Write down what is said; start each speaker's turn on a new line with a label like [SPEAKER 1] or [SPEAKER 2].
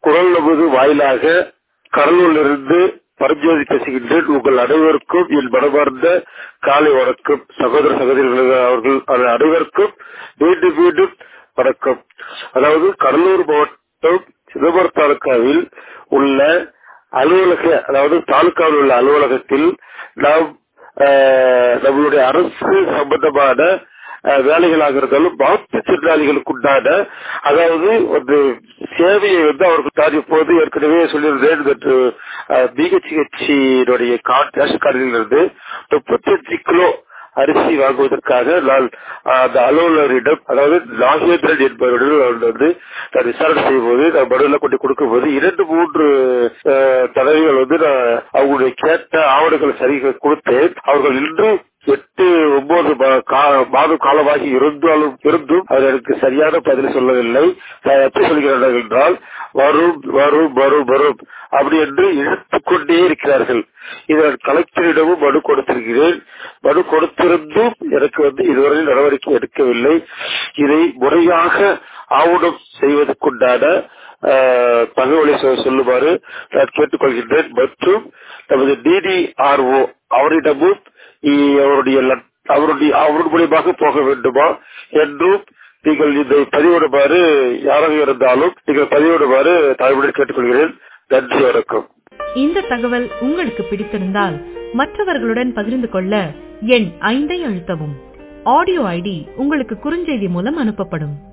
[SPEAKER 1] குரல் நமது வாயிலாக கடலூரிலிருந்து பரஞ்சோதி பேசுகின்றேன் உங்கள் அனைவருக்கும் என் மனமார்ந்த காலை வணக்கம் சகோதர சகோதரிகள் அவர்கள் அது அனைவருக்கும் மீண்டும் மீண்டும் வணக்கம் அதாவது கடலூர் மாவட்டம் சிதம்பரம் தாலுக்காவில் உள்ள அலுவலக அதாவது தாலுக்காவில் உள்ள அலுவலகத்தில் நாம் அஹ், நம்மளுடைய அரசு சம்பந்தமான அஹ், வேலைகளாக இருந்தாலும் மாற்றுத்திறனாளிகளுக்கு உண்டான அதாவது ஒரு சேவையை வந்து அவர்கள் தான் இப்போது ஏற்கனவே சொல்லியிருந்தேன் என்று பிஹெச்ஹெச்சியினுடைய கார்டு ரேஷன் கார்டிலிருந்து முப்பத்தஞ்சு கிலோ அரிசி வாங்குவதற்காக நான் அஹ், அந்த அலுவலரிடம் அதாவது நாகேந்திரன் என்பவரிடம் நான் வந்து நான் விசாரணை செய்யும் போது நான் மனுவில் கொண்டு கொடுக்கும் போது இரண்டு மூன்று அஹ், தடவைகள் வந்து நான் அவங்களுடைய கேட்ட ஆவணங்களை சரி கொடுத்தேன் அவர்கள் இன்று எட்டு ஒன்பது மா- கா- மாதம் காலமாகி இருந்தாலும் இருந்தும் அவர் எனக்கு சரியான பதில் சொல்லவில்லை நான் எப்படி சொல்கிறேன் என்றால் வரும் வரும் வரும் வரும் அப்படி என்று இழுத்துக் கொண்டே இருக்கிறார்கள் இதில் கலெக்டரிடமும் மனு கொடுத்திருக்கிறேன் மனு கொடுத்திருந்தும் எனக்கு வந்து இதுவரை நடவடிக்கை எடுக்கவில்லை இதை முறையாக ஆவணம் செய்வதற்குண்டான அஹ், தகவலை சொ- சொல்லுமாறு நான் கேட்டுக்கொள்கின்றேன் மற்றும் நமது டிடிஆர்ஓ அவரிடமும் இ- அவருடைய லட்- அவருடைய அவர் மூலியமாக போக வேண்டுமா என்றும் நீங்கள் இதை பதிவிடுமாறு யாராக இருந்தாலும் நீங்கள் பதிவிடுமாறு தாழ்வுடன் கேட்டுக்கொள்கிறேன் நன்றி வணக்கம்
[SPEAKER 2] இந்த தகவல் உங்களுக்கு பிடித்திருந்தால் மற்றவர்களுடன் பகிர்ந்து கொள்ள எண் ஐந்தை அழுத்தவும் ஆடியோ ஐடி உங்களுக்கு குறுஞ்செய்தி மூலம் அனுப்பப்படும்